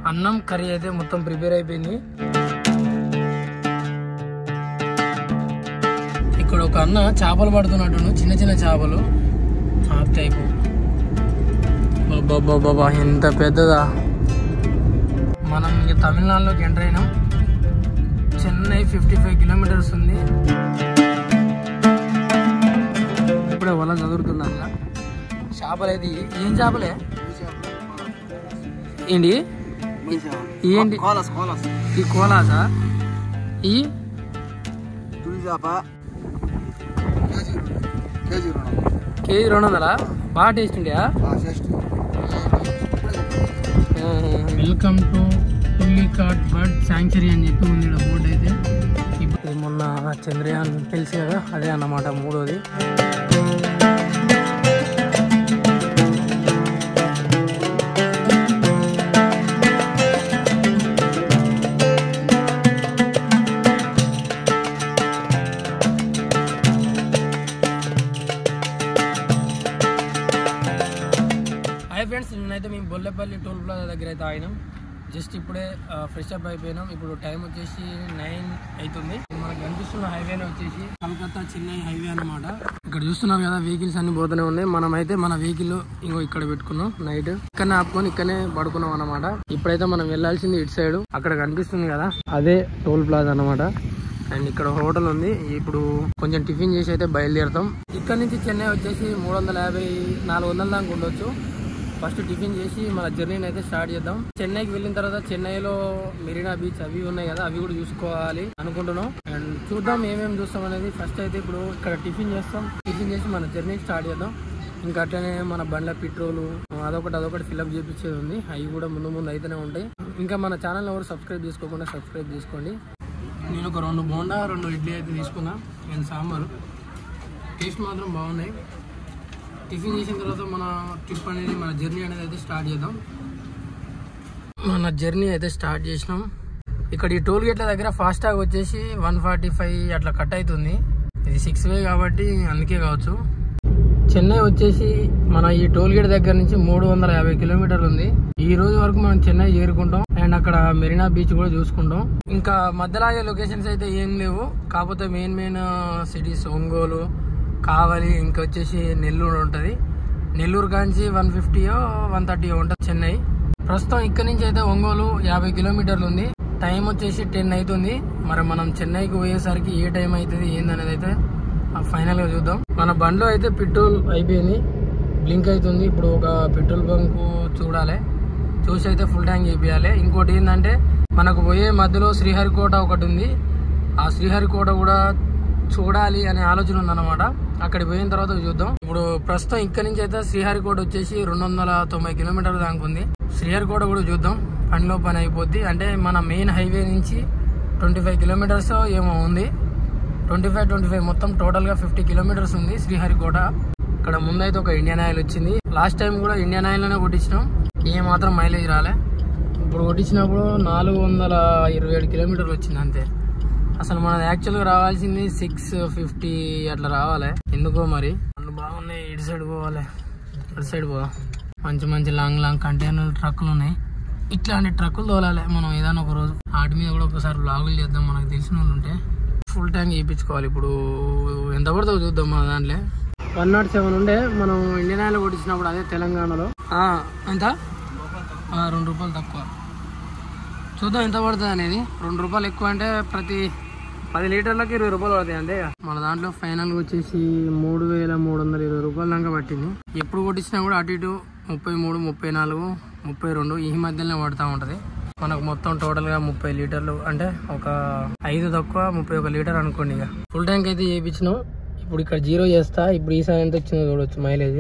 అన్నం కర్రీ అయితే మొత్తం ప్రిపేర్ అయిపోయింది ఇక్కడ ఒక అన్న చేపలు పడుతున్నట్టు చిన్న చిన్న చేపలు హాఫ్ టైపు బాబా ఎంత పెద్దదా మనం ఇక తమిళనాడులోకి ఎంటర్ అయినాం చెన్నై ఫిఫ్టీ ఫైవ్ కిలోమీటర్స్ ఉంది ఇప్పుడే వల చదువుతున్నా చేపలు అయితే ఏం చేపలే ఏంటి ఏంటి కోలస్ కోలస్ ఈ కోలాసా ఈ తుడి చేప కేజీ రుణం కేజీ రెండు వందలా బాగా టేస్ట్ ఉండే taste welcome to Pulicat bird sanctuary అని చెప్పి ఉంది ఇక్కడ బోర్డు అయితే ఇప్పుడు ఇది మొన్న చంద్రయాన్ తెలుసు కదా అదే అన్నమాట మూడోది హాయ్ ఫ్రెండ్స్ నిన్నైతే మేము బొల్లెపల్లి టోల్ ప్లాజా దగ్గర అయితే ఆగినాం జస్ట్ ఇప్పుడే ఫ్రెష్ అప్ అయిపోయినాం ఇప్పుడు టైం వచ్చేసి నైన్ అవుతుంది మనకు కనిపిస్తున్న హైవేనే వచ్చేసి కలకత్తా చెన్నై హైవే అన్నమాట ఇక్కడ చూస్తున్నాం కదా వెహికల్స్ అన్ని పోతూనే ఉన్నాయి మనం అయితే మన వెహికల్ ఇంకో ఇక్కడ పెట్టుకున్నాం నైట్ ఇక్కడనే ఆపుకొని ఇక్కడనే పడుకున్నాం అన్నమాట ఇప్పుడైతే మనం వెళ్ళాల్సింది ఇటు సైడ్ అక్కడ కనిపిస్తుంది కదా అదే టోల్ ప్లాజా అన్నమాట అండ్ ఇక్కడ హోటల్ ఉంది ఇప్పుడు కొంచెం టిఫిన్ చేసి అయితే బయలుదేరుతాం ఇక్కడ నుంచి చెన్నై వచ్చేసి మూడు వందల యాభై నాలుగు వందల దాకా ఉండొచ్చు ఫస్ట్ టిఫిన్ చేసి మన జర్నీని అయితే స్టార్ట్ చేద్దాం చెన్నైకి వెళ్ళిన తర్వాత చెన్నైలో మెరీనా బీచ్ అవి ఉన్నాయి కదా అవి కూడా చూసుకోవాలి అనుకుంటున్నాం అండ్ చూద్దాం ఏమేమి చూస్తాం అనేది ఫస్ట్ అయితే ఇప్పుడు ఇక్కడ టిఫిన్ చేస్తాం టిఫిన్ చేసి మన జర్నీ స్టార్ట్ చేద్దాం ఇంకా అట్లనే మన బండ్ల పెట్రోల్ అదొకటి అదొకటి ఫిల్అప్ చేపించేది ఉంది అవి కూడా ముందు ముందు అయితేనే ఉంటాయి ఇంకా మన ఛానల్ ఎవరు సబ్స్క్రైబ్ చేసుకోకుండా సబ్స్క్రైబ్ చేసుకోండి నేను ఒక రెండు బోండా రెండు ఇడ్లీ అయితే తీసుకున్నా అండ్ సాంబారు టేస్ట్ మాత్రం బాగున్నాయి టిఫిన్ చేసిన తర్వాత మన ట్రిప్ అనేది మన జర్నీ అనేది అయితే స్టార్ట్ చేద్దాం మన జర్నీ అయితే స్టార్ట్ చేసినాం ఇక్కడ ఈ టోల్ గేట్ల దగ్గర ఫాస్టాగ్ వచ్చేసి వన్ ఫార్టీ ఫైవ్ అట్లా కట్ అవుతుంది ఇది సిక్స్ వే కాబట్టి అందుకే కావచ్చు చెన్నై వచ్చేసి మన ఈ టోల్ గేట్ దగ్గర నుంచి మూడు వందల యాభై కిలోమీటర్లు ఉంది ఈ రోజు వరకు మనం చెన్నై చేరుకుంటాం అండ్ అక్కడ మెరీనా బీచ్ కూడా చూసుకుంటాం ఇంకా మధ్యలో ఆగే లొకేషన్స్ అయితే ఏం లేవు కాకపోతే main main cities Ongole Kavali ఇంకొచ్చేసి నెల్లూరు ఉంటుంది నెల్లూరు కాంచి వన్ ఫిఫ్టీయో వన్ థర్టీయో ఉంటుంది చెన్నై ప్రస్తుతం ఇక్కడ నుంచి అయితే ఒంగోలు యాభై కిలోమీటర్లు ఉంది టైం వచ్చేసి టెన్ అవుతుంది మరి మనం చెన్నైకి పోయేసరికి ఏ టైం అవుతుంది ఏందనేది అయితే ఫైనల్ గా చూద్దాం మన బండిలో అయితే పెట్రోల్ అయిపోయింది బ్లింక్ అవుతుంది ఇప్పుడు ఒక పెట్రోల్ బంక్ చూడాలి చూసి అయితే ఫుల్ ట్యాంక్ చేపియాలి ఇంకోటి ఏంటంటే మనకు పోయే మధ్యలో శ్రీహరికోట ఒకటి ఉంది ఆ శ్రీహరికోట కూడా చూడాలి అనే ఆలోచన ఉందన్నమాట అక్కడికి పోయిన తర్వాత చూద్దాం ఇప్పుడు ప్రస్తుతం ఇక్కడ నుంచి అయితే శ్రీహరికోట వచ్చేసి రెండు వందల తొంభై కిలోమీటర్ల దాకా ఉంది శ్రీహరికోట కూడా చూద్దాం పనిలో పని అయిపోద్ది అంటే మన మెయిన్ హైవే నుంచి ట్వంటీ ఫైవ్ కిలోమీటర్స్ ఏమో ఉంది ట్వంటీ ఫైవ్ ట్వంటీ ఫైవ్ మొత్తం టోటల్ గా ఫిఫ్టీ కిలోమీటర్స్ ఉంది శ్రీహరికోట ఇక్కడ ముందైతే ఒక ఇండియన్ ఆయిల్ వచ్చింది లాస్ట్ టైం కూడా ఇండియన్ ఆయిల్ లోనే కొట్టించినాం ఏ మాత్రం మైలేజ్ రాలే ఇప్పుడు కొట్టించినప్పుడు నాలుగు వందల ఇరవై ఏడు కిలోమీటర్లు వచ్చింది అంతే అసలు మనది యాక్చువల్గా రావాల్సింది సిక్స్ ఫిఫ్టీ అట్లా రావాలి ఎందుకో మరి వాళ్ళు బాగున్నాయి ఇటు సైడ్ పోవాలి ఇటు సైడ్ పోదాం మంచి మంచి లాంగ్ లాంగ్ కంటైనర్ ట్రక్కులు ఉన్నాయి ఇట్లాంటి ట్రక్కులు తోలాలి మనం ఏదైనా ఒక రోజు వాటి మీద కూడా ఒకసారి బ్లాగులు చేద్దాం మనకు తెలిసిన వాళ్ళు ఉంటే ఫుల్ ట్యాంక్ చేయించుకోవాలి ఇప్పుడు ఎంత పడుతుందో చూద్దాం మన దాంట్లో వన్ నాట్ సెవెన్ ఉండే మనం ఇండియన్ ఆయిల్ కొట్టించినప్పుడు అదే తెలంగాణలో ఆ, ఎంత ఆ, రెండు రూపాయలు తక్కువ చూద్దాం ఎంత పడుతుంది అనేది రెండు రూపాయలు ఎక్కువ అంటే ప్రతి పది లీటర్లకి ఇరవై రూపాయలు పడతాయి అంతే ఇక. మన దాంట్లో ఫైనల్ వచ్చేసి మూడు వేల మూడు వందల ఇరవై రూపాయల దాకా పట్టింది ఎప్పుడు కొట్టించినా కూడా అటు ఇటు ముప్పై మూడు ముప్పై నాలుగు ముప్పై రెండు ఈ మధ్యలోనే పడుతూ ఉంటుంది మనకు మొత్తం టోటల్ గా ముప్పై లీటర్లు అంటే ఒక ఐదు తక్కువ ముప్పై ఒక లీటర్ అనుకోండి ఇక ఫుల్ ట్యాంక్ అయితే చేయించినాం ఇప్పుడు ఇక్కడ జీరో చేస్తా ఇప్పుడు ఈసారి ఎంత వచ్చిందో చూడొచ్చు మైలేజ్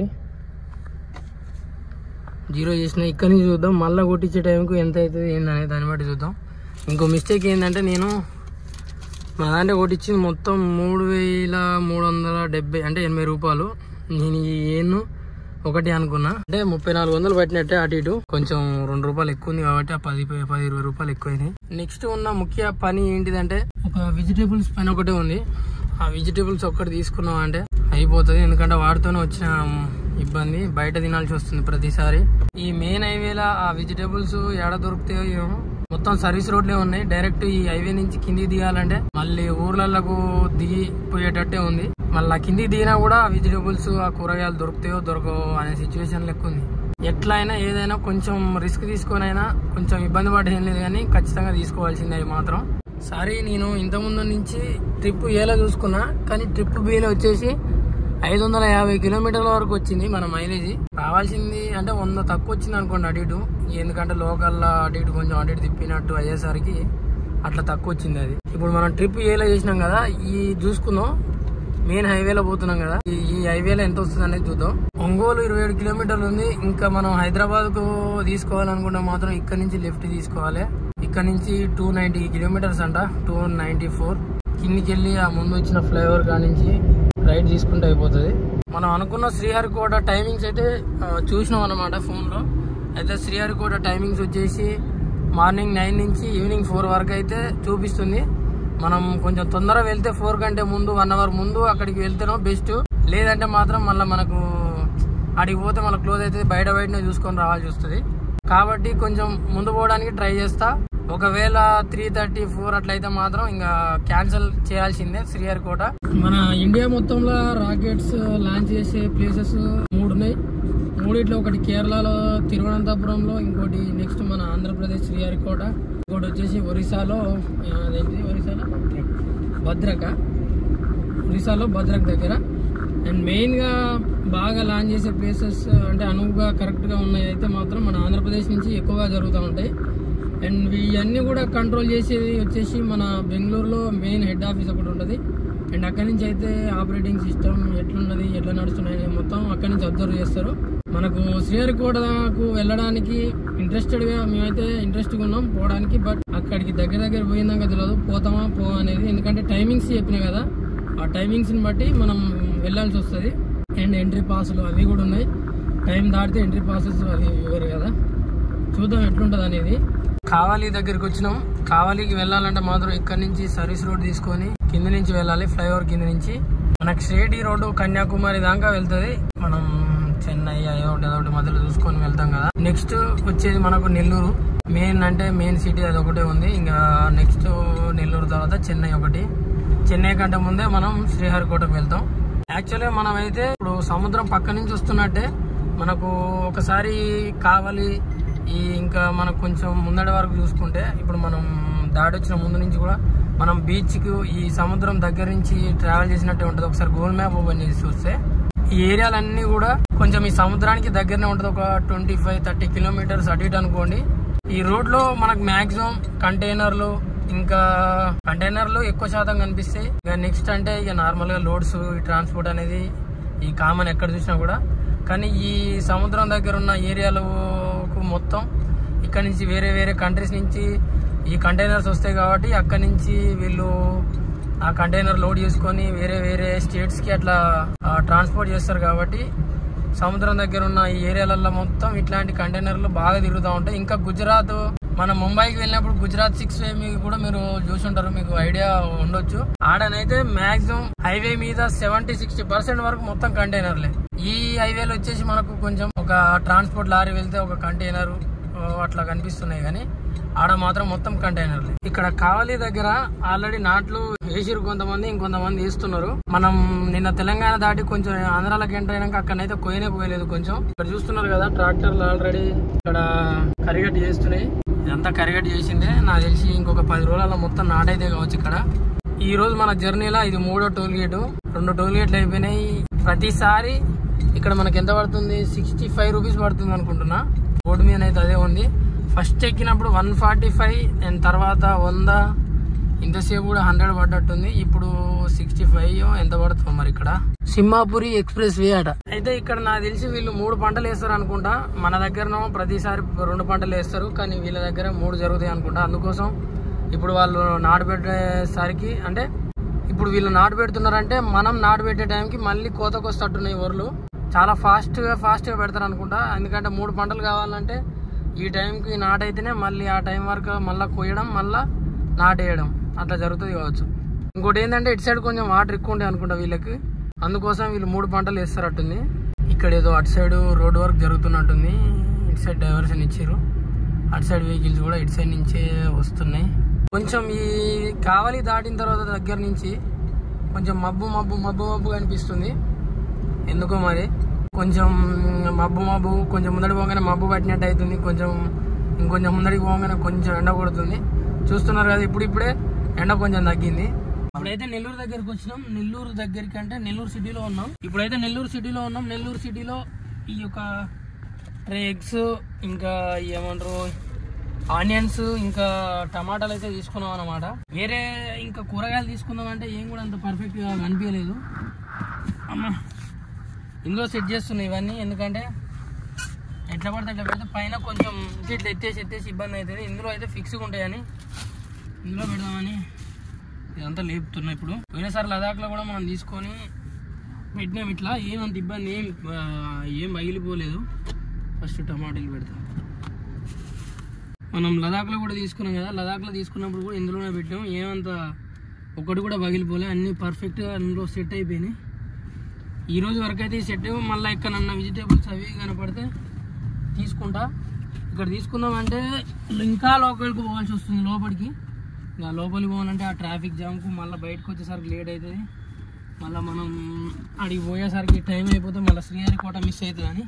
జీరో చేసిన ఇక్కడ నుంచి చూద్దాం మళ్ళీ కొట్టించే టైంకు ఎంత అవుతుంది ఏందనేది దాన్ని బట్టి చూద్దాం ఇంకో మిస్టేక్ ఏంటంటే నేను మా దాంట్లో కొట్టించింది మొత్తం మూడు వేల మూడు వందల డెబ్బై అంటే ఎనభై రూపాయలు నేను ఈ ఏను ఒకటి అనుకున్నా అంటే ముప్పై నాలుగు వందలు పట్టినట్టే అటు ఇటు కొంచెం రెండు రూపాయలు ఎక్కువ ఉంది కాబట్టి ఆ పది పది ఇరవై రూపాయలు ఎక్కువైనాయి నెక్స్ట్ ఉన్న ముఖ్య పని ఏంటిదంటే ఒక వెజిటేబుల్స్ పైన ఒకటే ఉంది ఆ వెజిటేబుల్స్ ఒక్కటి తీసుకున్నాం అంటే అయిపోతుంది ఎందుకంటే వాటితోనే వచ్చిన ఇబ్బంది బయట తినాల్సి వస్తుంది ప్రతిసారి ఈ మెయిన్ హైవేలో ఆ వెజిటేబుల్స్ ఎడ దొరుకుతాయో ఏమో మొత్తం సర్వీస్ రోడ్లే ఉన్నాయి డైరెక్ట్ ఈ హైవే నుంచి కిందికి దిగాలంటే మళ్ళీ ఊర్లకు దిగి పోయేటట్టే ఉంది మళ్ళీ కిందికి దిగినా కూడా వెజిటేబుల్స్ ఆ కూరగాయలు దొరుకుతాయో దొరకవో అనే సిచ్యువేషన్ లెక్క ఉంది ఎట్లా అయినా ఏదైనా కొంచెం రిస్క్ తీసుకొని అయినా కొంచెం ఇబ్బంది పడేం లేదు కానీ ఖచ్చితంగా తీసుకోవాల్సిందే అవి మాత్రం సారీ నేను ఇంతకుముందు నుంచి ట్రిప్ ఏలో చూసుకున్నా కానీ ట్రిప్ బీలో వచ్చేసి ఐదు వందల యాభై కిలోమీటర్ల వరకు వచ్చింది మన మైలేజ్ రావాల్సింది అంటే వంద తక్కువ వచ్చింది అనుకోండి అటు ఇటు ఎందుకంటే లోకల్లో అటు ఇటు కొంచెం అటు ఇటు తిప్పినట్టు అయ్యేసరికి అట్లా తక్కువ వచ్చింది అది ఇప్పుడు మనం ట్రిప్ ఏలో చేసినాం కదా ఈ చూసుకుందాం మెయిన్ హైవేలో పోతున్నాం కదా ఈ ఈ హైవేలో ఎంత వస్తుంది అనేది చూద్దాం ఒంగోలు ఇరవై ఏడు కిలోమీటర్లు ఉంది ఇంకా మనం హైదరాబాద్ కు తీసుకోవాలనుకుంటే మాత్రం ఇక్కడ నుంచి లెఫ్ట్ తీసుకోవాలి ఇక్కడ నుంచి టూ నైన్టీ కిలోమీటర్స్ అంట టూ నైన్టీ ఫోర్ కిందికి వెళ్ళి ఆ ముందు వచ్చిన ఫ్లైఓవర్ కాడ నుంచి రైట్ తీసుకుంటే అయిపోతుంది మనం అనుకున్న శ్రీహరికోట టైమింగ్స్ అయితే ఆ, చూసినాం అనమాట ఫోన్లో అయితే శ్రీహరికోట టైమింగ్స్ వచ్చేసి మార్నింగ్ నైన్ నుంచి ఈవినింగ్ ఫోర్ వరకు అయితే చూపిస్తుంది మనం కొంచెం తొందరగా వెళ్తే ఫోర్ కంటే ముందు వన్ అవర్ ముందు అక్కడికి వెళ్తేనో బెస్ట్ లేదంటే మాత్రం మళ్ళీ మనకు అడిగి పోతే మళ్ళీ క్లోజ్ అయితే బయట బయటనే చూసుకొని రావాల్సి వస్తుంది కాబట్టి కొంచెం ముందు పోవడానికి ట్రై చేస్తా ఒకవేళ త్రీ థర్టీ ఫోర్ అట్లయితే మాత్రం ఇంకా క్యాన్సిల్ చేయాల్సిందే శ్రీహరికోట మన ఇండియా మొత్తంలో రాకెట్స్ లాంచ్ చేసే ప్లేసెస్ మూడు ఉన్నాయి మూడిట్లో ఒకటి కేరళలో తిరువనంతపురంలో ఇంకోటి నెక్స్ట్ మన ఆంధ్రప్రదేశ్ శ్రీహరికోట ఇంకోటి వచ్చేసి ఒరిస్సాలో ఆ, అదేంటి ఒరిస్సాలో భద్రక ఒరిస్సాలో భద్రక్ దగ్గర అండ్ మెయిన్గా బాగా లాంచ్ చేసే ప్లేసెస్ అంటే అనువుగా కరెక్ట్గా ఉన్నాయి అయితే మాత్రం మన ఆంధ్రప్రదేశ్ నుంచి ఎక్కువగా జరుగుతూ ఉంటాయి అండ్ ఇవన్నీ కూడా కంట్రోల్ చేసేది వచ్చేసి మన బెంగళూరులో మెయిన్ హెడ్ ఆఫీస్ ఒకటి ఉంటుంది అండ్ అక్కడి నుంచి అయితే ఆపరేటింగ్ సిస్టమ్ ఎట్లున్నది ఎట్లా నడుస్తున్నాయి మొత్తం అక్కడి నుంచి అబ్జర్వ్ చేస్తారు మనకు శ్రీహరికోటకు వెళ్ళడానికి ఇంట్రెస్టెడ్గా మేమైతే ఇంట్రెస్ట్గా ఉన్నాం పోవడానికి బట్ అక్కడికి దగ్గర దగ్గర పోయిందాక తెలియదు పోతామా పో అనేది ఎందుకంటే టైమింగ్స్ చెప్పిన కదా ఆ టైమింగ్స్ని బట్టి మనం వెళ్ళాల్సి వస్తుంది అండ్ ఎంట్రీ పాసులు అవి కూడా ఉన్నాయి టైం దాటితే ఎంట్రీ పాసెస్ అవి ఇవ్వరు కదా చూద్దాం ఎట్లుంటది అనేది కావాలి దగ్గరికి వచ్చినాం కావాలికి వెళ్ళాలంటే మాత్రం ఇక్కడ నుంచి సర్వీస్ రోడ్ తీసుకొని కింద నుంచి వెళ్ళాలి ఫ్లైఓవర్ కింద నుంచి మనకి స్ట్రేట్ ఈ రోడ్డు కన్యాకుమారి దాకా వెళ్తది మనం చెన్నై అదో ఒకటి అదొకటి మధ్యలో చూసుకొని వెళ్తాం కదా నెక్స్ట్ వచ్చేది మనకు నెల్లూరు మెయిన్ అంటే మెయిన్ సిటీ అది ఒకటే ఉంది ఇంకా నెక్స్ట్ నెల్లూరు తర్వాత చెన్నై ఒకటి చెన్నై కంటే ముందే మనం శ్రీహరికోటకు వెళ్తాం యాక్చువల్గా మనం అయితే ఇప్పుడు సముద్రం పక్క నుంచి వస్తున్నట్టే మనకు ఒకసారి కావాలి ఈ ఇంకా మనకు కొంచెం ముందడి వరకు చూసుకుంటే ఇప్పుడు మనం దాడి వచ్చిన ముందు నుంచి కూడా మనం బీచ్కి ఈ సముద్రం దగ్గర నుంచి ట్రావెల్ చేసినట్టే ఉంటుంది ఒకసారి గూగుల్ మ్యాప్ ఓపెన్ చేసి చూస్తే ఈ ఏరియాలన్నీ కూడా కొంచెం ఈ సముద్రానికి దగ్గరనే ఉంటుంది ఒక ట్వంటీ ఫైవ్ థర్టీ కిలోమీటర్స్ అటు ఇటు అనుకోండి ఈ రోడ్ లో మనకు మాక్సిమం కంటైనర్లు ఇంకా కంటైనర్లు ఎక్కువ శాతం కనిపిస్తాయి ఇక నెక్స్ట్ అంటే ఇక నార్మల్ గా లోడ్స్ ఈ ట్రాన్స్పోర్ట్ అనేది ఈ కామన్ ఎక్కడ చూసినా కూడా కానీ ఈ సముద్రం దగ్గర ఉన్న ఏరియాలకు మొత్తం ఇక్కడ నుంచి వేరే వేరే కంట్రీస్ నుంచి ఈ కంటైనర్స్ వస్తాయి కాబట్టి అక్కడ నుంచి వీళ్ళు ఆ కంటైనర్ లోడ్ చేసుకొని వేరే వేరే స్టేట్స్ కి అట్లా ట్రాన్స్పోర్ట్ చేస్తారు కాబట్టి సముద్రం దగ్గర ఉన్న ఈ ఏరియాలలో మొత్తం ఇట్లాంటి కంటైనర్లు బాగా తిరుగుతూ ఉంటాయి ఇంకా గుజరాత్ మనం ముంబైకి వెళ్ళినప్పుడు గుజరాత్ సిక్స్ వే మీకు కూడా మీరు చూసుంటారు మీకు ఐడియా ఉండొచ్చు ఆడనైతే మాక్సిమం హైవే మీద సెవెంటీ సిక్స్టీ పర్సెంట్ వరకు మొత్తం కంటైనర్లే ఈ హైవేలో వచ్చేసి మనకు కొంచెం ఒక ట్రాన్స్పోర్ట్ లారీ వెళ్తే ఒక కంటైనర్ అట్లా కనిపిస్తున్నాయి కానీ ఆడ మాత్రం మొత్తం కంటైనర్లు ఇక్కడ కావలి దగ్గర ఆల్రెడీ నాట్లు వేసిరు కొంతమంది ఇంకొంతమంది వేస్తున్నారు మనం నిన్న తెలంగాణ దాటి కొంచెం ఆంధ్రాలకు ఎంటర్ అయినాక అక్కడైతే కోయనే పోయలేదు కొంచెం ఇక్కడ చూస్తున్నారు కదా ట్రాక్టర్లు ఆల్రెడీ ఇక్కడ కరిగట్ చేస్తున్నాయి ఇదంతా కరిగట్ చేసిందే నాకు తెలిసి ఇంకొక పది రోజులలో మొత్తం నాటైతే కావచ్చు ఇక్కడ ఈ రోజు మన జర్నీలో ఇది మూడో టోల్ గేట్ రెండు టోల్ గేట్లు అయిపోయినాయి ప్రతిసారి ఇక్కడ మనకి ఎంత పడుతుంది సిక్స్టీ ఫైవ్ రూపీస్ పడుతుంది అనుకుంటున్నా బోర్డు మీద అయితే అదే ఉంది ఫస్ట్ ఎక్కినప్పుడు వన్ ఫార్టీ ఫైవ్ అండ్ తర్వాత వంద ఇంతసేపు కూడా హండ్రెడ్ పడ్డట్టుంది ఇప్పుడు సిక్స్టీ ఫైవ్ ఎంత పడుతుంది మరి ఇక్కడ సింహాపురి ఎక్స్ప్రెస్ వే అట అయితే ఇక్కడ నాకు తెలిసి వీళ్ళు మూడు పంటలు వేస్తారు అనుకుంటా మన దగ్గరనో ప్రతిసారి రెండు పంటలు వేస్తారు కానీ వీళ్ళ దగ్గర మూడు జరుగుతాయి అనుకుంటా అందుకోసం ఇప్పుడు వాళ్ళు నాటు పెట్టేసరికి అంటే ఇప్పుడు వీళ్ళు నాటు పెడుతున్నారంటే మనం నాటు పెట్టే టైంకి మళ్ళీ కోతకు వస్తట్టున్నాయి ఊర్లు చాలా ఫాస్ట్ గా ఫాస్ట్ గా పెడతారు అనుకుంటా ఎందుకంటే మూడు పంటలు కావాలంటే ఈ టైంకి నాటైతేనే మళ్ళీ ఆ టైం వరకు మళ్ళీ కోయడం మళ్ళా నాటేయడం అట్లా జరుగుతుంది కావచ్చు ఇంకోటి ఏంటంటే ఇటు సైడ్ కొంచెం వాటర్ ఎక్కువ ఉంటాయి అనుకుంటా వీళ్ళకి అందుకోసం వీళ్ళు మూడు పంటలు వేస్తారట్టుంది ఇక్కడ ఏదో అటు సైడ్ రోడ్ వర్క్ జరుగుతున్నట్టుంది ఇటు సైడ్ డైవర్షన్ ఇచ్చారు అటు సైడ్ వెహికల్స్ కూడా ఇటు సైడ్ నుంచే వస్తున్నాయి కొంచెం ఈ కావలి దాటిన తర్వాత దగ్గర నుంచి కొంచెం మబ్బు మబ్బు మబ్బు మబ్బు కనిపిస్తుంది ఎందుకో మరి కొంచెం మబ్బు మబ్బు కొంచెం ముందడి పోగానే మబ్బు పట్టినట్టు అవుతుంది కొంచెం ఇంకొంచెం ముందడికి పోగానే కొంచెం ఎండ కొడుతుంది చూస్తున్నారు కదా ఇప్పుడు ఇప్పుడే ఎండ కొంచెం తగ్గింది ఇప్పుడైతే నెల్లూరు దగ్గరికి వచ్చినాం నెల్లూరు దగ్గరికి అంటే నెల్లూరు సిటీలో ఉన్నాం ఇప్పుడైతే నెల్లూరు సిటీలో ఉన్నాం నెల్లూరు సిటీలో ఈ యొక్క ట్రే ఎగ్స్ ఇంకా ఏమంటారు ఆనియన్స్ ఇంకా టమాటాలు అయితే తీసుకున్నాం అనమాట వేరే ఇంకా కూరగాయలు తీసుకుందాం అంటే ఏం కూడా అంత పర్ఫెక్ట్గా కనిపించలేదు అమ్మా ఇందులో సెట్ చేస్తున్నాయి ఇవన్నీ ఎందుకంటే ఎట్లా పడితే అట్లా పెడితే పైన కొంచెం ఇట్లా ఎత్తేసి ఎత్తేసి ఇబ్బంది అవుతుంది ఇందులో అయితే ఫిక్స్గా ఉంటాయని ఇందులో పెడదామని ఇదంతా లేపుతున్నా ఇప్పుడు పోయినసారి లదాఖ్లో కూడా మనం తీసుకొని పెట్టినాం ఇట్లా ఏమంత ఇబ్బంది ఏం ఆ, ఏం పగిలిపోలేదు ఫస్ట్ టమాటాలు పెడతాం మనం లదాఖ్లో కూడా తీసుకున్నాం కదా లదాఖ్లో తీసుకున్నప్పుడు కూడా ఇందులోనే పెట్టాం ఏమంత ఒకటి కూడా పగిలిపోలే అన్నీ పర్ఫెక్ట్గా అందులో సెట్ అయిపోయినాయి ఈ రోజు వరకు అయితే ఈ సెట్ మళ్ళీ ఎక్కడన్నా వెజిటేబుల్స్ అవి కనపడితే తీసుకుంటా ఇక్కడ తీసుకుందామంటే ఇంకా లోపలికి పోవాల్సి వస్తుంది లోపలికి ఇంకా లోపలికి పోవాలంటే ఆ ట్రాఫిక్ జామ్కు మళ్ళీ బయటకు వచ్చేసరికి లేట్ అవుతుంది మళ్ళీ మనం అడిగి పోయేసరికి టైం అయిపోతే మళ్ళీ శ్రీహరికోట మిస్ అవుతుంది అని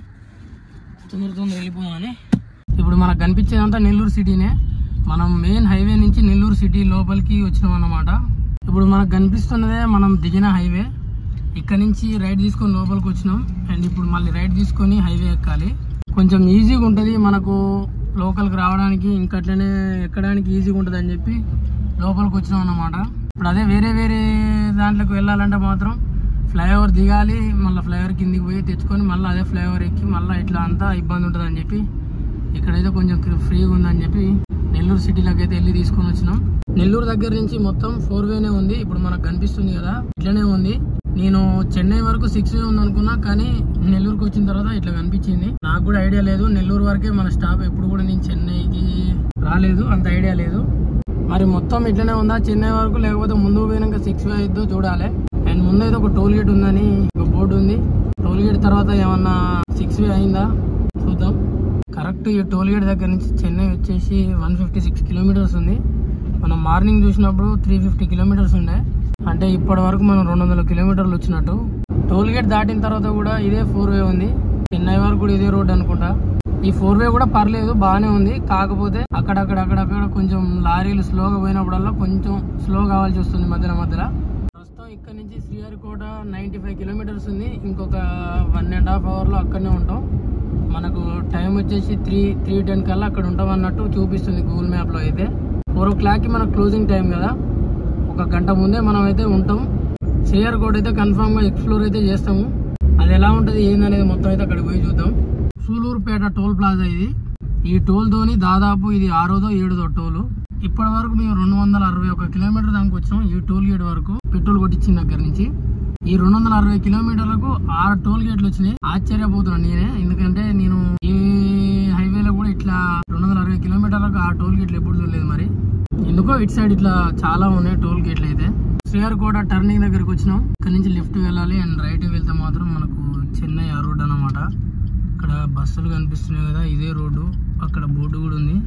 తొందర తొందర వెళ్ళిపోదామని ఇప్పుడు మనకు కనిపించేదంతా నెల్లూరు సిటీనే మనం మెయిన్ హైవే నుంచి నెల్లూరు సిటీ లోపలికి వచ్చినాం అన్నమాట ఇప్పుడు మనకు కనిపిస్తున్నదే మనం దిగిన హైవే ఇక్కడ నుంచి రైట్ తీసుకొని లోపలికి వచ్చినాం అండ్ ఇప్పుడు మళ్ళీ రైట్ తీసుకొని హైవే ఎక్కాలి కొంచెం ఈజీగా ఉంటుంది మనకు లోకల్కి రావడానికి ఇంకా అట్లనే ఎక్కడానికి ఈజీగా ఉంటుంది అని చెప్పి లోపలికి వచ్చినాం అన్నమాట ఇప్పుడు అదే వేరే వేరే దాంట్లోకి వెళ్ళాలంటే మాత్రం ఫ్లైఓవర్ దిగాలి మళ్ళీ ఫ్లైఓవర్ కిందికి పోయి తెచ్చుకొని మళ్ళీ అదే ఫ్లైఓవర్ ఎక్కి మళ్ళీ ఇట్లా అంతా ఇబ్బంది ఉంటుంది అని చెప్పి ఇక్కడైతే కొంచెం ఫ్రీగా ఉందని చెప్పి నెల్లూరు సిటీలోకి అయితే వెళ్ళి తీసుకొని వచ్చినాం నెల్లూరు దగ్గర నుంచి మొత్తం ఫోర్ వేనే ఉంది ఇప్పుడు మనకు కనిపిస్తుంది కదా ఇట్లనే ఉంది నేను చెన్నై వరకు సిక్స్ వే ఉంది అనుకున్నా కానీ నెల్లూరుకి వచ్చిన తర్వాత ఇట్లా కనిపించింది నాకు కూడా ఐడియా లేదు నెల్లూరు వరకే మన స్టాప్ ఎప్పుడు కూడా నేను చెన్నైకి రాలేదు అంత ఐడియా లేదు మరి మొత్తం ఇట్లనే ఉందా చెన్నై వరకు లేకపోతే ముందు పోయినాక సిక్స్ వే అయిద్దో చూడాలి అండ్ ముందైతే ఒక టోల్ గేట్ ఉందని ఒక బోర్డు ఉంది టోల్ గేట్ తర్వాత ఏమన్నా సిక్స్ వే అయిందా చూద్దాం కరెక్ట్ ఈ టోల్ గేట్ దగ్గర నుంచి చెన్నై వచ్చేసి వన్ ఫిఫ్టీ సిక్స్ కిలోమీటర్స్ ఉంది మనం మార్నింగ్ చూసినప్పుడు త్రీ ఫిఫ్టీ కిలోమీటర్స్ ఉండే అంటే ఇప్పటి వరకు మనం రెండు వందల కిలోమీటర్లు వచ్చినట్టు టోల్ గేట్ దాటిన తర్వాత కూడా ఇదే ఫోర్ వే ఉంది చెన్నై వరకు కూడా ఇదే రోడ్ అనుకుంటా ఈ ఫోర్ వే కూడా పర్లేదు బాగానే ఉంది కాకపోతే అక్కడక్కడ అక్కడక్కడ కొంచెం లారీలు స్లోగా పోయినప్పుడల్లా కొంచెం స్లో కావాల్సి వస్తుంది మధ్యన మధ్యలో ప్రస్తుతం ఇక్కడ నుంచి శ్రీహరికోట నైంటీ ఫైవ్ కిలోమీటర్స్ ఉంది ఇంకొక వన్ అండ్ హాఫ్ అవర్లో అక్కడనే ఉంటాం మనకు టైం వచ్చేసి త్రీ త్రీ టెన్ కల్లా అక్కడ ఉంటాం అన్నట్టు చూపిస్తుంది గూగుల్ మ్యాప్లో అయితే ఫోర్ ఓ క్లాక్కి మనకు క్లోజింగ్ టైం కదా ఒక గంట ముందే మనం అయితే ఉంటాం శ్రీహరికోట అయితే కన్ఫామ్గా ఎక్స్ప్లోర్ అయితే చేస్తాము అది ఎలా ఉంటుంది ఏందనేది మొత్తం అయితే అక్కడికి పోయి చూద్దాం సూలూరుపేట టోల్ ప్లాజా ఇది ఈ టోల్ తోని దాదాపు ఇది ఆరోదో ఏడుదో టోలు ఇప్పటి వరకు మేము రెండు వందల అరవై ఒక కిలోమీటర్ దానికి వచ్చినాం ఈ టోల్ గేట్ వరకు పెట్రోల్ కొట్టించిన దగ్గర నుంచి ఈ రెండు వందల అరవై కిలోమీటర్లకు ఆరు టోల్ గేట్లు వచ్చినాయి ఆశ్చర్యపోతున్నాను నేనే ఎందుకంటే నేను ఏ హైవేలో కూడా ఇట్లా రెండు వందల అరవై కిలోమీటర్లకు ఆ టోల్ గేట్లు ఎప్పుడు చూడలేదు మరి ఎందుకో ఇటు సైడ్ ఇట్లా చాలా ఉన్నాయి టోల్ గేట్లు అయితే శ్రీహరికోట టర్నింగ్ దగ్గరికి వచ్చినాం ఇక్కడ నుంచి లెఫ్ట్ వెళ్ళాలి అండ్ రైట్ వెళ్తే మాత్రం మనకు చెన్నై ఆ రోడ్ అన్నమాట ఇక్కడ బస్సులు కనిపిస్తున్నాయి కదా ఇదే రోడ్డు అక్కడ బోర్డు కూడా ఉంది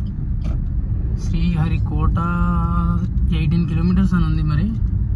శ్రీహరికోట ఎయిటీన్ కిలోమీటర్స్ అని ఉంది మరి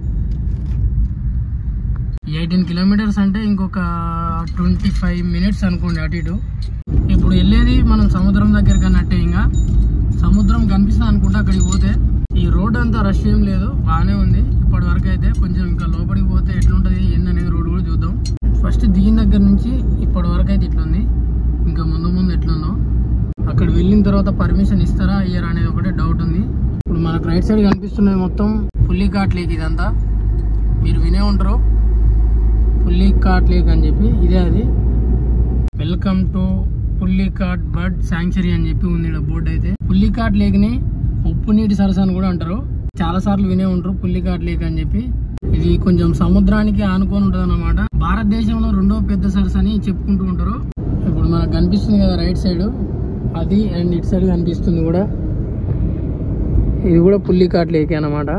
ఎయిటీన్ కిలోమీటర్స్ అంటే ఇంకొక ట్వంటీ ఫైవ్ మినిట్స్ అనుకోండి అటు ఇటు ఇప్పుడు వెళ్ళేది మనం సముద్రం దగ్గరికి అన్నట్టే ఇంకా సముద్రం కనిపిస్తుంది అనుకుంటా అక్కడికి పోతే ఈ రోడ్ అంతా రష్ ఏం లేదు బాగానే ఉంది ఇప్పటి వరకు అయితే కొంచెం ఇంకా లోపలికి పోతే ఎట్లుంటది ఏందనేది రోడ్ కూడా చూద్దాం ఫస్ట్ దిగిన దగ్గర నుంచి ఇప్పటి వరకు అయితే ఇట్లుంది ఇంకా ముందు ముందు ఎట్లుందో అక్కడ వెళ్ళిన తర్వాత పర్మిషన్ ఇస్తారా ఇయ్యరా అనేది ఒకటే డౌట్ ఉంది ఇప్పుడు మనకు రైట్ సైడ్ కనిపిస్తున్నది మొత్తం పుల్లికాట్ లేక్ ఇదంతా మీరు వినే ఉంటారు పుల్లికాట్ లేక్ అని చెప్పి ఇదే అది welcome to Pulicat bird sanctuary అని చెప్పి ఉంది ఇక్కడ బోర్డు అయితే పుల్లికాట్ లేక్ ని ఉప్పు నీటి సరస్సు అని కూడా అంటారు చాలా సార్లు వినే ఉంటారు పుల్లికాట్ లేక్ అని చెప్పి ఇది కొంచెం సముద్రానికి ఆనుకొని ఉంటది అనమాట భారతదేశంలో రెండో పెద్ద సరస్సు అని చెప్పుకుంటూ ఉంటారు ఇప్పుడు మనకు కనిపిస్తుంది కదా రైట్ సైడ్ అది అండ్ ఇటు సైడ్ కనిపిస్తుంది కూడా ఇది కూడా పుల్లికాట్ లేక్ అన్నమాట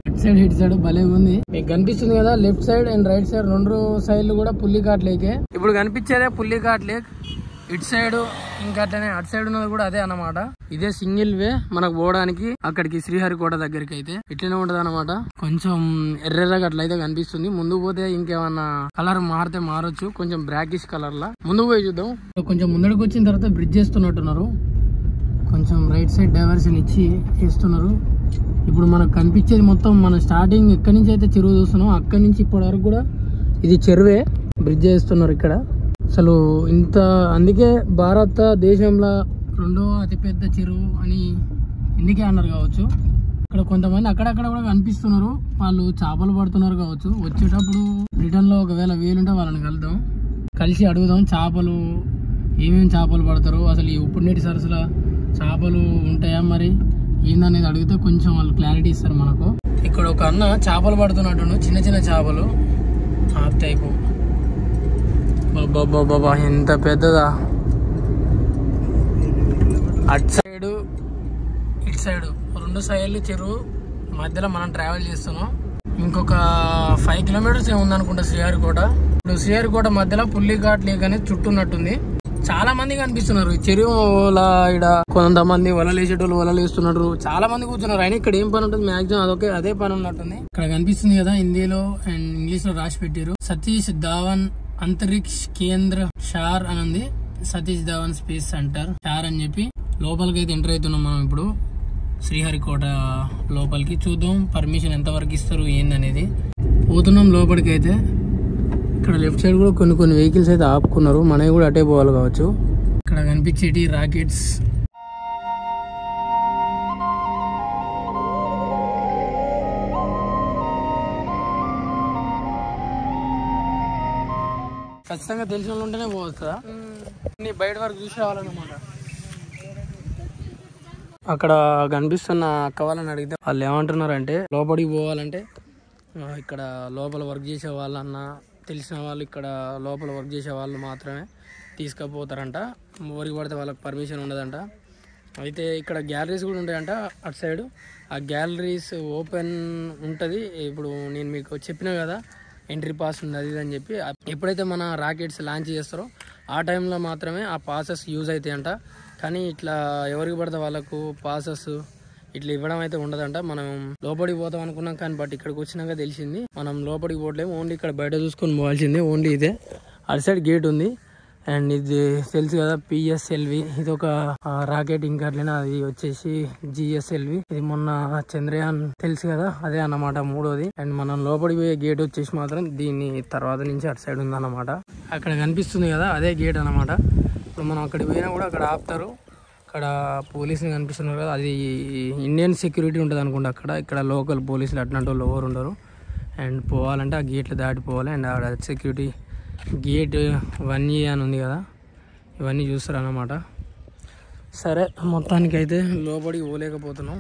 ఇటు సైడ్ ఇటు సైడ్ భలే ఉంది మీకు కనిపిస్తుంది కదా left side and right side రెండు సైడ్లు కూడా పుల్లికాట్ లేకే ఇప్పుడు కనిపించేదే పుల్లికాట్ లేక్ ఇటు సైడ్ ఇంకా అట్లనే అటు సైడ్ ఉన్నది కూడా అదే అన్నమాట ఇదే సింగిల్ వే మనకు పోవడానికి అక్కడికి శ్రీహరికోట దగ్గరికి అయితే ఇట్లనే ఉంటది అనమాట కొంచెం ఎర్రెర్రగా అట్లయితే కనిపిస్తుంది ముందుకు పోతే ఇంకేమన్నా కలర్ మారితే మారొచ్చు కొంచెం బ్రాకిష్ కలర్ లా ముందుకు పోయి చూద్దాం కొంచెం ముందడికి వచ్చిన తర్వాత బ్రిడ్జ్ చేస్తున్నట్టున్నారు కొంచెం రైట్ సైడ్ డైవర్షన్ ఇచ్చి చేస్తున్నారు ఇప్పుడు మనకు కనిపించేది మొత్తం మన స్టార్టింగ్ ఎక్కడి నుంచి అయితే చెరువు చూస్తున్నాం అక్కడి నుంచి ఇప్పటి వరకు కూడా ఇది చెరువే బ్రిడ్జ్ చేస్తున్నారు ఇక్కడ అసలు ఇంత అందుకే భారతదేశంలో రెండో అతిపెద్ద చెరువు అని ఇందుకే అన్నారు కావచ్చు ఇక్కడ కొంతమంది అక్కడక్కడ కూడా కనిపిస్తున్నారు వాళ్ళు చేపలు పడుతున్నారు కావచ్చు వచ్చేటప్పుడు రిటర్న్ లో ఒకవేళ వీలుంటే వాళ్ళని కలుద్దాం కలిసి అడుగుదాం చేపలు ఏమేమి చేపలు పడతారు అసలు ఈ ఉప్పుడు నీటి సరస్సుల చేపలు ఉంటాయా మరి ఏందనేది అడిగితే కొంచెం వాళ్ళు క్లారిటీ ఇస్తారు మనకు ఇక్కడ ఒక అన్న చేపలు పడుతున్నట్టు చిన్న చిన్న చేపలు టైపు బాబా ఎంత పెద్దదా అటు సైడు ఇటు సైడు రెండు సైడ్లు చెరువు మధ్యలో మనం ట్రావెల్ చేస్తున్నాం ఇంకొక ఫైవ్ కిలోమీటర్స్ ఏముంది అనుకుంటా శ్రీహరికోట ఇప్పుడు శ్రీహరికోట మధ్యలో పుల్లిఘాట్ లేక్ అనేది చుట్టూన్నట్టుంది చాలా మంది కనిపిస్తున్నారు ఈ చెరువుల ఇక్కడ కొంతమంది వలలు వేసేటోళ్ళు వలలు వేస్తున్నారు చాలా మంది కూర్చున్నారు అయినా ఇక్కడ ఏం పని ఉంటుంది మాక్సిమం అదొకే అదే పని ఉన్నట్టుంది ఇక్కడ కనిపిస్తుంది కదా హిందీలో అండ్ ఇంగ్లీష్ లో రాసి పెట్టారు సతీష్ ధావన్ అంతరిక్ష కేంద్ర షార్ అని ఉంది సతీష్ ధావన్ స్పేస్ సెంటర్ షార్ అని చెప్పి లోపలికి అయితే ఎంటర్ అవుతున్నాం మనం ఇప్పుడు శ్రీహరికోట లోపలికి చూద్దాం పర్మిషన్ ఎంతవరకు ఇస్తారు ఏందనేది పోతున్నాం లోపలికి అయితే ఇక్కడ లెఫ్ట్ సైడ్ కూడా కొన్ని కొన్ని వెహికల్స్ అయితే ఆపుకున్నారు మనవి కూడా అటే పోవాలి కావచ్చు ఇక్కడ కనిపించేటి రాకెట్స్ ఖచ్చితంగా తెలిసిన వాళ్ళు ఉంటేనే పోవచ్చా నీ బయట వరకు చూసి రావాలన్నమాట అక్కడ కనిపిస్తున్న అక్క వాళ్ళని అడిగితే వాళ్ళు ఏమంటున్నారంటే లోపలికి పోవాలంటే ఆ, ఇక్కడ లోపల వర్క్ చేసే వాళ్ళన్నా తెలిసిన వాళ్ళు ఇక్కడ లోపల వర్క్ చేసే వాళ్ళు మాత్రమే తీసుకుపోతారంట ఊరికి పడితే వాళ్ళకి పర్మిషన్ ఉండదంట అయితే ఇక్కడ గ్యాలరీస్ కూడా ఉంటాయంట అటు సైడ్ ఆ గ్యాలరీస్ ఓపెన్ ఉంటుంది ఇప్పుడు నేను మీకు చెప్పిన కదా ఎంట్రీ పాస్ ఉంది అది ఇది అని చెప్పి ఎప్పుడైతే మన రాకెట్స్ లాంచ్ చేస్తారో ఆ టైంలో మాత్రమే ఆ పాసెస్ యూజ్ అవుతాయంట కానీ ఇట్లా ఎవరికి పడితే వాళ్ళకు పాసెస్ ఇట్లా ఇవ్వడం అయితే ఉండదంట మనం లోపలికి పోతాం అనుకున్నాం కానీ బట్ ఇక్కడికి వచ్చినాక తెలిసింది మనం లోపలికి పోవట్లేము ఓన్లీ ఇక్కడ బయట చూసుకొని పోవాల్సిందే ఓన్లీ ఇదే అటు సైడ్ గేట్ ఉంది అండ్ ఇది తెలుసు కదా పిఎస్ఎల్వి ఇది ఒక రాకెట్ ఇంకా అట్లనే అది వచ్చేసి జిఎస్ఎల్వి ఇది మొన్న చంద్రయాన్ తెలుసు కదా అదే అన్నమాట మూడోది అండ్ మనం లోపలికి పోయే గేట్ వచ్చేసి మాత్రం దీని తర్వాత నుంచి అటు సైడ్ ఉందన్నమాట అక్కడ కనిపిస్తుంది కదా అదే గేట్ అన్నమాట ఇప్పుడు మనం అక్కడికి పోయినా కూడా అక్కడ ఆపుతారు అక్కడ పోలీసులు కనిపిస్తున్నారు కదా అది ఇండియన్ సెక్యూరిటీ ఉంటుంది అనుకుంటా అక్కడ ఇక్కడ లోకల్ పోలీసులు అట్లాంటి వాళ్ళు ఎవరు ఉండరు అండ్ పోవాలంటే ఆ గేట్లు దాటిపోవాలి అండ్ ఆడ సెక్యూరిటీ గేట్ వన్ ఏ అని ఉంది కదా ఇవన్నీ చూస్తారు అన్నమాట సరే మొత్తానికి అయితే లోపలికి పోలేకపోతున్నాం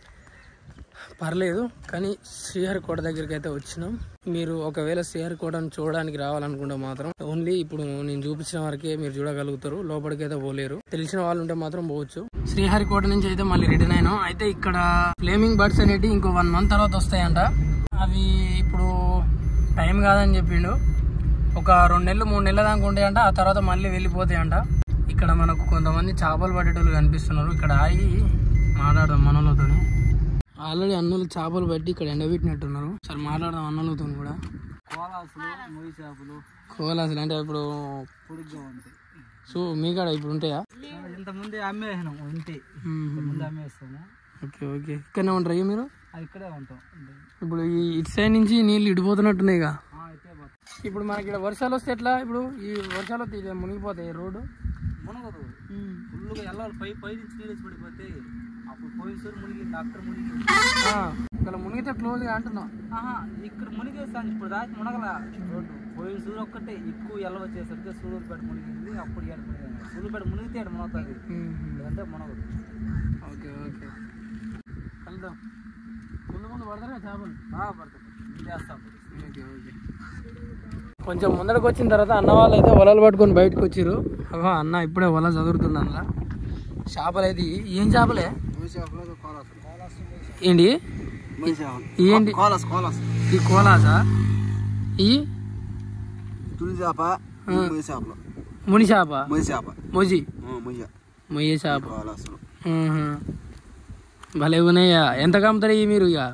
పర్లేదు కానీ శ్రీహరికోట దగ్గరికి అయితే వచ్చినాం మీరు ఒకవేళ శ్రీహరికోటను చూడడానికి రావాలనుకుంటే మాత్రం ఓన్లీ ఇప్పుడు నేను చూపించిన వరకే మీరు చూడగలుగుతారు లోపలికి అయితే పోలేరు తెలిసిన వాళ్ళు ఉంటే మాత్రం పోవచ్చు శ్రీహరికోట నుంచి అయితే మళ్ళీ రిటర్న్ అయినాం అయితే ఇక్కడ ఫ్లేమింగ్ బర్డ్స్ అనేవి ఇంకో వన్ మంత్ తర్వాత వస్తాయంట అవి ఇప్పుడు టైం కాదని చెప్పిండు ఒక రెండు నెలలు మూడు నెలల దాకా ఉంటాయంట ఆ తర్వాత మళ్ళీ వెళ్ళిపోతాయంట ఇక్కడ మనకు కొంతమంది చేపలు పట్టేటోళ్ళు కనిపిస్తున్నారు ఇక్కడ ఆగి మాట్లాడదాం మనలతోని ఆల్రెడీ అన్నులు చేపలు పట్టి ఇక్కడ ఎండబెట్టినట్టున్నారు సరే మాట్లాడదాం అన్నులతో కూడా కోలాసులు మొయ్యి చేపలు కోలాసులు అంటే ఇప్పుడు పొడిగ్గా ఉంటాయి సో మీ కాడ ఇప్పుడు ఉంటాయా ఇంతకుముందే అమ్మేసినాం ఉంటాయి ముందు అమ్మేస్తాము ఓకే ఓకే ఇక్కడనే ఉంటారు అయ్యా మీరు అది ఇక్కడే ఉంటాం ఇప్పుడు ఈ ఇటు సైడ్ నుంచి నీళ్ళు ఇడిపోతున్నట్టున్నాయి ఇక అయితే ఇప్పుడు మనకి ఇక్కడ వర్షాలు వస్తే ఎట్లా ఇప్పుడు ఈ వర్షాలు వస్తే ఇది మునిగిపోతాయి రోడ్డు మునగదు ఫుల్గా వెళ్ళాలి పై పై నుంచి నీళ్ళు వచ్చి పడిపోతే అప్పుడు పోయినసారి మునిగింది అక్కడ మునిగింది ఆ, ఇక్కడ మునిగితే క్లోజ్గా అంటున్నాం ఆహా ఇక్కడ మునిగేస్తాను ఇప్పుడు దాకా మునగల రోడ్డు పోయిన సూర్యు ఒక్కటే ఎక్కువ ఎల్ల వచ్చేసరికి సూర్యుపేట మునిగింది అప్పుడు ఏడు మునిగింది సూర్యుపేట మునిగితే ఏడు మునగుతుంది లేదంటే మునగదు ఓకే ఓకే కలుద్దాం ముందు ముందు పడతారా చేపలు పడుతుంది చేస్తాం ఓకే ఓకే కొంచెం ముందరకు వచ్చిన తర్వాత అన్న వాళ్ళు అయితే వలలు పట్టుకొని బయటకు వచ్చిర్రు అగో అన్న ఇప్పుడే వల చదువుతుంది అందులో చేపలు అయితే ఇవి ఏం చేపలే ఏంటి ఏంటి కోలాస్ కోలాస్ ఈ కోలాసా ఈ తులి చేప మొయ్య చేపలు ముని చేప మొయ్య చేప మొజి మొయ్య మొయ్య చేప కోలాస్ ఆహా. భలే ఉన్నాయా ఎంత కమ్ముతారు ఇవి మీరు ఇక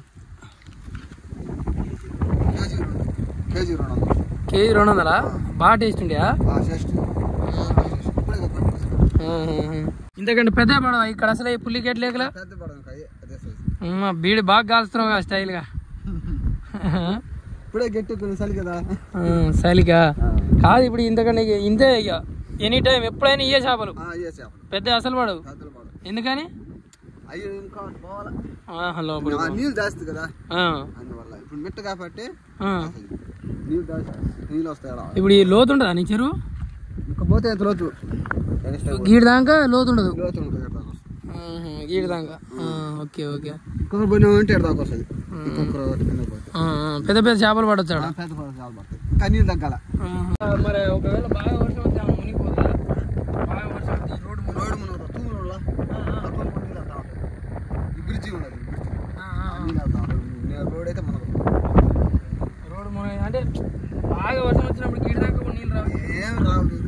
కేజీ కేజీ రెండు వందలు కేజీ రెండు వందలా బాగా టేస్ట్ ఉండయా ఆ, చేస్ట్ ఇప్పుడే కదా ఇంతకంటే పెద్ద పడవ ఇక్కడ అసలు ఈ పుల్లికెట్ లేకలా పెద్ద పడవ కాయ అదే సైజ్ అమ్మ, బీడి బాగా కాల్స్తున్నావు కదా స్టైల్గా ఇప్పుడే గట్టి కొన్ని చలి కదా సలిగా కాదు ఇప్పుడు ఇంతకంటే ఇక ఇంతే ఇక ఎనీ టైం ఎప్పుడైనా ఇయ్యే చేపలు ఆ, అయ్యే చేపలు పెద్ద అసలు పడవు పెద్దలు పడవ ఎందుకని అయ్యో ఇంకా పోవాలా ఆహా, లోపలికి ఆ, పో. నీళ్ళు జాస్తి కదా ఆ, అందువల్ల ఇప్పుడు మిట్ట కాబట్టి ఆ. నీళ్ళు జాస్తి నీళ్ళు వస్తాయి ఆడ. ఇప్పుడు ఈ లోతు ఉంటుందా నీ చెరువు ఇంకా పోతే ఎంత లోతు గీడి దాకా లోతు ఉండదు లోతు ఉంటుంది ఎక్కడ దాకా వస్తుంది. ఆహా, గీడి దాకా ఆ, ఓకే ఓకే ఇంకొక పోయినా అంటే ఎక్కడ దాకా వస్తుంది ఇంకొక రోజు కింద పోతే ఆ, ఆ, పెద్ద పెద్ద చేపలు పడవచ్చు ఆడ ఆ, పెద్ద పడవ చాలా పడతాయి ఇంకా నీళ్ళు తగ్గాల ఆహా. మరి ఒకవేళ బాగా వర్షం వస్తే ఆమె మునిగిపోతుందా బాగా వర్షం వస్తే ఈ రోడ్డు మునిగి- రోడ్డు మన తూములు ఉల్ల, ఆ, ఆ, ఆ తూములు నీళ్ళు వెళ్తా ఉంటాయి. ఈ బ్రిడ్జి ఉన్నది ఈ బ్రిడ్జి. ఆ, ఆ, ఆ. నీళ్ళు వెళ్తా ఉంటాయి. నీ- రోడ్ అయితే మనకు రోడ్డు మునిగి అంటే బాగా వర్షం వచ్చినప్పుడు గీడి దాకా కూడా నీళ్ళు రావు ఏం రావు నీళ్ళు.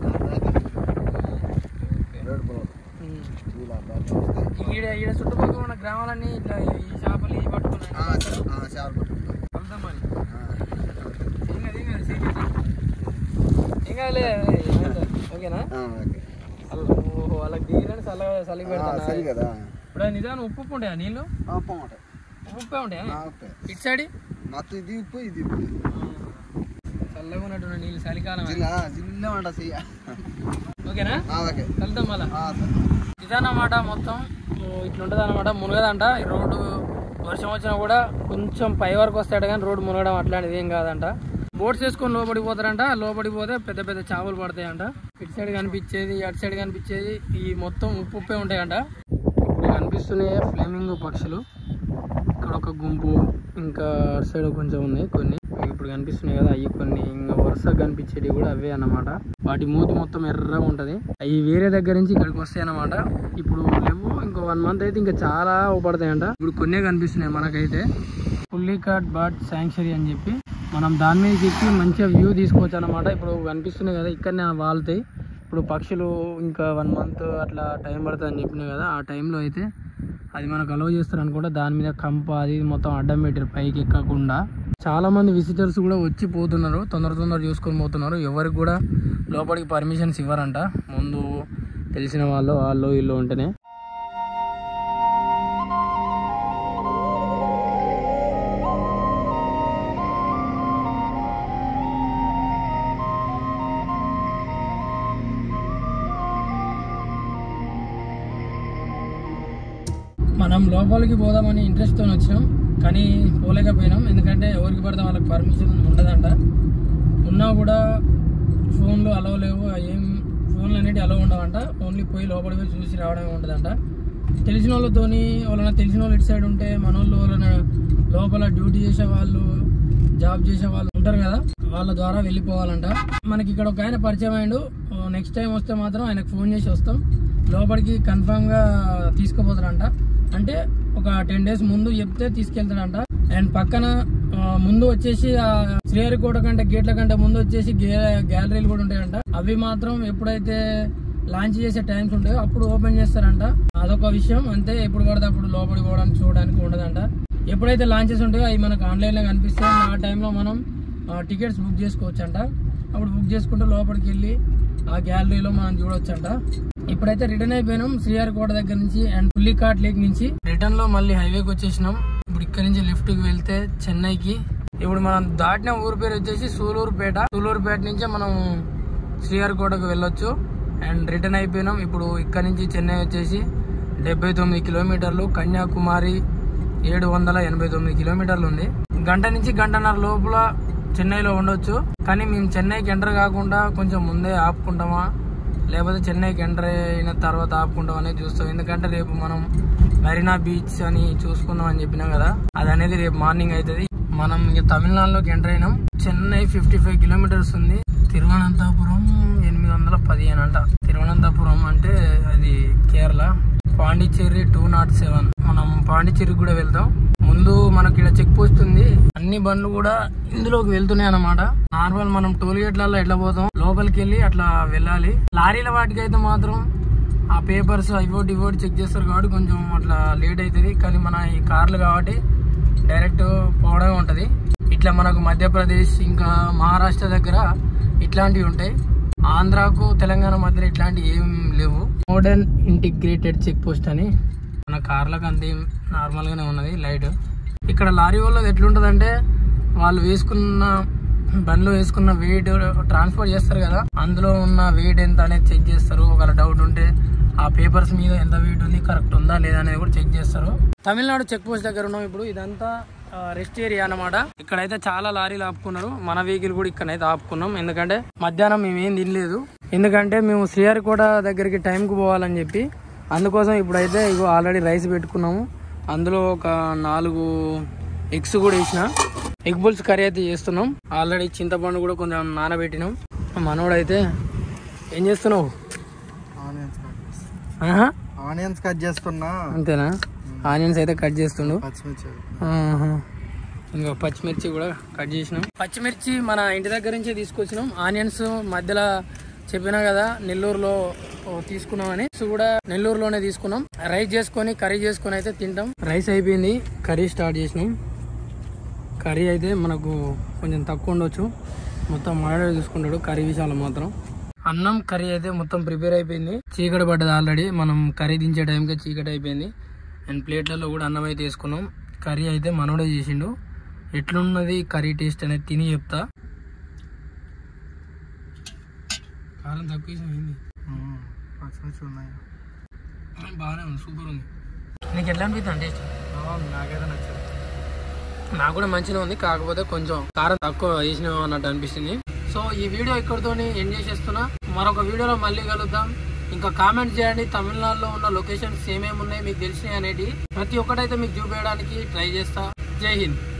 రోడ్డు పోవాలి. ఉమ్. నీళ్ళు ఆ దాకా వస్తాయి. ఈడ ఈడ చుట్టుపక్కల ఉన్న గ్రామాలన్నీ ఇట్లా ఈ చేపలు ఇవి పట్టుకున్నాయి ఆ, చా- ఆ, చేపలు పట్టుకుంటాం. వెళ్దాం మరి ఆ. ఏం కాదు, ఏం కాదు, సీరియస్. ఏం కాదులే ఏమైంది? ఓకేనా ఆ, ఓకే. అల్ల- ఓహో వాళ్ళకి దిగిరని చల్లగా చలికి ఆ, పెడతాను సరి కదా ఇప్పుడు నిజాన్ని ఉప్పు ఉప్పు ఉంటాయా నీళ్ళు ఆ, ఉప్పు ఉంటాయి. ఉప్పు ఉప్పే ఉంటాయా ఆ, ఉప్పే. ఇటు సైడ్ మొత్తం ఇది ఉప్పు ఇది ఉప్పు చల్లగా ఉన్నట్టున్న నీళ్ళు చలికాలం జిల్లా జిల్లా అంట చెయ్య ఓకేనా ఆ, ఓకే వెళ్దాం మళ్ళా ఆ, సరే. ఇదన్నమాట మొత్తం ఇట్లుంటుంది అనమాట మునగదంట ఈ రోడ్డు వర్షం వచ్చినా కూడా కొంచెం పై వరకు వస్తాడు కానీ రోడ్డు మునగడం అట్లాంటిది ఏం కాదంట బోట్స్ వేసుకొని లోపలికి పోతారంట లోపలికి పోతే పెద్ద పెద్ద చేపలు పడతాయంట ఇటు సైడ్ కనిపించేది అటు సైడ్ కనిపించేది ఈ మొత్తం ఉప్పు ఉప్పే ఉంటాయంట ఇప్పుడు కనిపిస్తున్నాయి ఫ్లేమింగ్ పక్షులు ఇక్కడ ఒక గుంపు ఇంకా అటు సైడ్ కొంచెం ఉన్నాయి కొన్ని ఇప్పుడు కనిపిస్తున్నాయి కదా అవి కొన్ని ఇంకా వరుసగా కనిపించేవి కూడా అవే అన్నమాట వాటి మూతి మొత్తం ఎర్రగా ఉంటది అవి వేరే దగ్గర నుంచి ఇక్కడికి వస్తాయి అన్నమాట ఇప్పుడు లేవు ఇంకో వన్ మంత్ అయితే ఇంకా చాలా పడతాయంట ఇప్పుడు కొన్నే కనిపిస్తున్నాయి మనకైతే పుల్లికాట్ బర్డ్ శాంక్చురీ అని చెప్పి మనం దాని మీద ఎక్కి మంచిగా వ్యూ తీసుకోవచ్చు అనమాట ఇప్పుడు కనిపిస్తున్నాయి కదా ఇక్కడనే వాళ్తాయి ఇప్పుడు పక్షులు ఇంకా వన్ మంత్ అట్లా టైం పడుతుంది అని చెప్పినాయి కదా ఆ టైంలో అయితే అది మనకు అలవ్ చేస్తారు అనుకుంటా దాని మీద కంప అది ఇది మొత్తం అడ్డం పెట్టారు పైకి ఎక్కకుండా చాలా మంది విజిటర్స్ కూడా వచ్చి పోతున్నారు తొందర తొందర చూసుకొని పోతున్నారు ఎవరికి కూడా లోపలికి పర్మిషన్స్ ఇవ్వరంట ముందు తెలిసిన వాళ్ళు వాళ్ళు వీళ్ళు ఉంటేనే మనం లోపలికి పోదామని ఇంట్రెస్ట్తో వచ్చినాం కానీ పోలేకపోయినాం ఎందుకంటే ఎవరికి పడితే వాళ్ళకి పర్మిషన్ ఉండదంట ఉన్నా కూడా ఫోన్లు అలవ లేవు ఏం ఫోన్లు అనేవి అలవ ఉండవంట ఓన్లీ పోయి లోపలికి పోయి చూసి రావడమే ఉంటుందంట తెలిసిన వాళ్ళతోని వాళ్ళని తెలిసిన వాళ్ళు ఇటు సైడ్ ఉంటే మన వాళ్ళు వాళ్ళని లోపల డ్యూటీ చేసే వాళ్ళు జాబ్ చేసే వాళ్ళు ఉంటారు కదా వాళ్ళ ద్వారా వెళ్ళిపోవాలంట మనకి ఇక్కడ ఒక ఆయన పరిచయం అయ్యిండు నెక్స్ట్ టైం వస్తే మాత్రం ఆయనకు ఫోన్ చేసి వస్తాం లోపలికి కన్ఫామ్ గా తీసుకుపోతారంట అంటే ఒక టెన్ డేస్ ముందు చెప్తే తీసుకెళ్తాడంట అండ్ పక్కన ఆ, ముందు వచ్చేసి ఆ శ్రీహరికోట కంటే గేట్ల కంటే ముందు వచ్చేసి గే- గ్యాలరీలు కూడా ఉంటాయంట అవి మాత్రం ఎప్పుడైతే లాంచ్ చేసే టైమ్స్ ఉంటాయో అప్పుడు ఓపెన్ చేస్తారంట అదొక విషయం అంతే ఎప్పుడు పడితే అప్పుడు లోపలికి పోవడానికి చూడడానికి ఉండదంట ఎప్పుడైతే లాంచెస్ ఉంటాయో అవి మనకు ఆన్లైన్లో కనిపిస్తాయి ఆ టైంలో మనం టికెట్స్ బుక్ చేసుకోవచ్చు అంట అప్పుడు బుక్ చేసుకుంటే లోపలికి వెళ్ళి ఆ గ్యాలరీలో మనం చూడొచ్చు అంట ఇప్పుడైతే రిటర్న్ అయిపోయినాం శ్రీహరికోట దగ్గర నుంచి అండ్ పుల్లికాట్ లేక్ నుంచి రిటర్న్ లో మళ్ళీ హైవేకి వచ్చేసినాం ఇప్పుడు ఇక్కడ నుంచి లెఫ్ట్ కి వెళ్తే చెన్నైకి ఇప్పుడు మనం దాటిన ఊరు పేరు వచ్చేసి సూలూరుపేట సూలూరుపేట నుంచే మనం శ్రీహరికోటకు వెళ్ళొచ్చు అండ్ రిటర్న్ అయిపోయినాం ఇప్పుడు ఇక్కడ నుంచి చెన్నై వచ్చేసి డెబ్బై తొమ్మిది కిలోమీటర్లు కన్యాకుమారి ఏడు వందల ఎనభై తొమ్మిది కిలోమీటర్లు ఉంది గంట నుంచి గంటన్నర లోపల చెన్నైలో ఉండొచ్చు కానీ మేము చెన్నైకి ఎంటర్ కాకుండా కొంచెం ముందే ఆపుకుంటామా లేకపోతే చెన్నైకి ఎంటర్ అయిన తర్వాత ఆపుకుంటాం అనేది చూస్తాం ఎందుకంటే రేపు మనం మరీనా బీచ్ అని చూసుకుందాం అని చెప్పినాం కదా అది అనేది రేపు మార్నింగ్ అవుతుంది మనం ఇక తమిళనాడులోకి ఎంటర్ అయినాం చెన్నై ఫిఫ్టీ ఫైవ్ కిలోమీటర్స్ ఉంది తిరువనంతపురం ఎనిమిది వందల పదిహేను అంట తిరువనంతపురం అంటే అది Kerala Pondicherry two naught seven మనం పాండిచ్చేరి కూడా వెళ్తాం ముందు మనకి ఇక్కడ చెక్ పోస్ట్ ఉంది అన్ని బండ్లు కూడా ఇందులోకి వెళ్తున్నాయి అన్నమాట నార్మల్ మనం టోల్ గేట్లలో ఎట్లా పోతాం లోపలికి వెళ్ళి అట్లా వెళ్ళాలి లారీల వాటికి అయితే మాత్రం ఆ పేపర్స్ ఇవోటి ఇవోటి చెక్ చేస్తారు కాబట్టి కొంచెం అట్లా లేట్ అవుతుంది కానీ మన ఈ కార్లు కాబట్టి డైరెక్ట్ పోవడమే ఉంటది ఇట్లా మనకు మధ్యప్రదేశ్ ఇంకా మహారాష్ట్ర దగ్గర ఇట్లాంటివి ఉంటాయి ఆంధ్రాకు తెలంగాణ మధ్యలో ఇట్లాంటివి ఏం లేవు మోడర్న్ ఇంటిగ్రేటెడ్ చెక్ పోస్ట్ అని మన కార్లకు అంతే నార్మల్ గానే ఉన్నది లైట్ ఇక్కడ లారీ వాళ్ళది ఎట్లుంటదంటే వాళ్ళు వేసుకున్న బండ్లో వేసుకున్న వెయిట్ ట్రాన్స్పోర్ట్ చేస్తారు కదా అందులో ఉన్న వెయిట్ ఎంత అనేది చెక్ చేస్తారు ఒకవేళ డౌట్ ఉంటే ఆ పేపర్స్ మీద ఎంత వెయిట్ ఉంది కరెక్ట్ ఉందా లేదా అనేది కూడా చెక్ చేస్తారు తమిళనాడు చెక్ పోస్ట్ దగ్గర ఉన్నాం ఇప్పుడు ఇదంతా రెస్ట్ ఏరియా అన్నమాట ఇక్కడైతే చాలా లారీలు ఆపుకున్నారు మన వెహికల్ కూడా ఇక్కడైతే ఆపుకున్నాం ఎందుకంటే మధ్యాహ్నం మేము ఏం తినలేదు ఎందుకంటే మేము శ్రీహరికోట దగ్గరికి టైంకి పోవాలని చెప్పి అందుకోసం ఇప్పుడైతే ఇగో ఆల్రెడీ రైస్ పెట్టుకున్నాము అందులో ఒక నాలుగు ఎగ్స్ కూడా వేసిన ఎగ్ బుల్స్ కర్రీ అయితే చేస్తున్నాం ఆల్రెడీ చింతపండు కూడా కొంచెం నానబెట్టినాం మనోడైతే ఏం చేస్తున్నావు ఆనియన్స్ కట్ చేస్తున్నా. ఆహా, ఆనియన్స్ కట్ చేస్తున్నా అంతేనా ఆనియన్స్ అయితే కట్ చేస్తుండు పచ్చిమిర్చి ఆహా. ఇంకో పచ్చిమిర్చి కూడా కట్ చేసినాం పచ్చిమిర్చి మన ఇంటి దగ్గర నుంచే తీసుకొచ్చినాం ఆనియన్స్ మధ్యలో చెప్పినా కదా నెల్లూరులో ఓ తీసుకున్నామని సో కూడా నెల్లూరులోనే తీసుకున్నాం రైస్ చేసుకొని కర్రీ చేసుకొని అయితే తింటాం రైస్ అయిపోయింది కర్రీ స్టార్ట్ చేసినాం కర్రీ అయితే మనకు కొంచెం తక్కువ ఉండొచ్చు మొత్తం మాడే చూసుకుంటాడు కర్రీ విషయాలు మాత్రం అన్నం కర్రీ అయితే మొత్తం ప్రిపేర్ అయిపోయింది చీకటి పడ్డది ఆల్రెడీ మనం కర్రీ దించే టైంకి చీకటి అయిపోయింది అండ్ ప్లేట్లలో కూడా అన్నం అయితే వేసుకున్నాం కర్రీ అయితే మనోడే చేసిండు ఎట్లున్నది కర్రీ టేస్ట్ అనేది తిని చెప్తా కారం తక్కువ వేసినాం పచ్చిమిర్చి ఉన్నాయి బాగానే ఉంది సూపర్ ఉంది నీకు ఎట్లా అనిపిస్తుంది టేస్ట్ నాకైతే నచ్చదు నాకు కూడా మంచిగా ఉంది కాకపోతే కొంచెం కారం తక్కువ వేసిన అన్నట్టు అనిపిస్తుంది సో ఈ వీడియో ఇక్కడితో ఎండ్ చేసేస్తున్నా మరొక వీడియోలో మళ్ళీ కలుద్దాం ఇంకా కామెంట్ చేయండి తమిళనాడులో ఉన్న లొకేషన్స్ ఏమేమి ఉన్నాయి మీకు తెలిసినాయి అనేటి ప్రతి ఒక్కటైతే మీకు చూపించడానికి ట్రై చేస్తా జై హింద్